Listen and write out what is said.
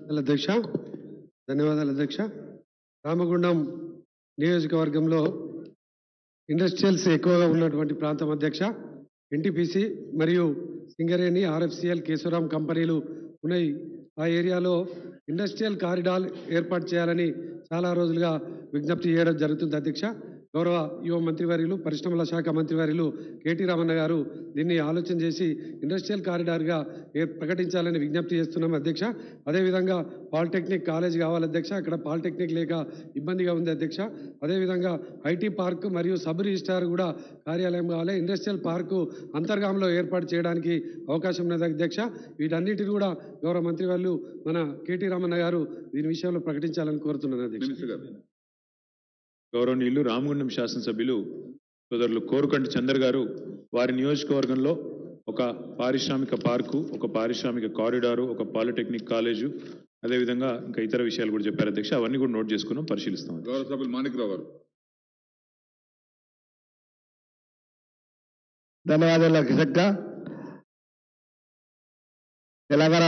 ధన్యవాదాలు అధ్యక్ష ధన్యవాదాలు అధ్యక్ష రామగుండం నియోజకవర్గంలో ఇండస్ట్రియల్స్ ఎక్కువగా ఉన్నటువంటి ప్రాంతం అధ్యక్ష ఎన్టీపీసీ మరియు సింగరేణి ఆర్ఎఫ్సిఎల్ కేశవరాం కంపెనీలు ఉన్నాయి ఆ ఏరియాలో ఇండస్ట్రియల్ కారిడార్ ఏర్పాటు చేయాలని చాలా రోజులుగా విజ్ఞప్తి చేయడం జరుగుతుంది అధ్యక్ష గౌరవ యువ మంత్రివర్యులు పరిశ్రమల శాఖ మంత్రివర్యులు కేటీ రామన్న గారు దీన్ని ఆలోచన చేసి ఇండస్ట్రియల్ కారిడార్గా ఏ ప్రకటించాలని విజ్ఞప్తి చేస్తున్నాం అధ్యక్ష అదేవిధంగా పాలిటెక్నిక్ కాలేజ్ కావాలి అధ్యక్ష అక్కడ పాలిటెక్నిక్ లేక ఇబ్బందిగా ఉంది అధ్యక్ష అదేవిధంగా ఐటీ పార్క్ మరియు సబ్ రిజిస్ట్రార్ కూడా కార్యాలయం కావాలి ఇండస్ట్రియల్ పార్కు అంతర్గాంలో ఏర్పాటు చేయడానికి అవకాశం ఉన్నది అధ్యక్ష వీటన్నిటిని కూడా గౌరవ మంత్రి వాళ్ళు మన కేటీ రామన్న గారు దీని విషయంలో ప్రకటించాలని కోరుతున్నాను అధ్యక్ష మినిస్టర్ గారు గౌరవనీయులు రామగుండం శాసనసభ్యులు సోదరులు కోరుకంటి చందర్ గారు వారి నియోజకవర్గంలో ఒక పారిశ్రామిక పార్కు ఒక పారిశ్రామిక కారిడారు ఒక పాలిటెక్నిక్ కాలేజు అదేవిధంగా ఇంకా ఇతర విషయాలు కూడా చెప్పారు అధ్యక్ష అవన్నీ కూడా నోట్ చేసుకున్నాం పరిశీలిస్తాం గౌరవ సభ్యులు మాణిక్రావు గారు ధన్యవాదాలు అధ్యక్ష తెలంగాణ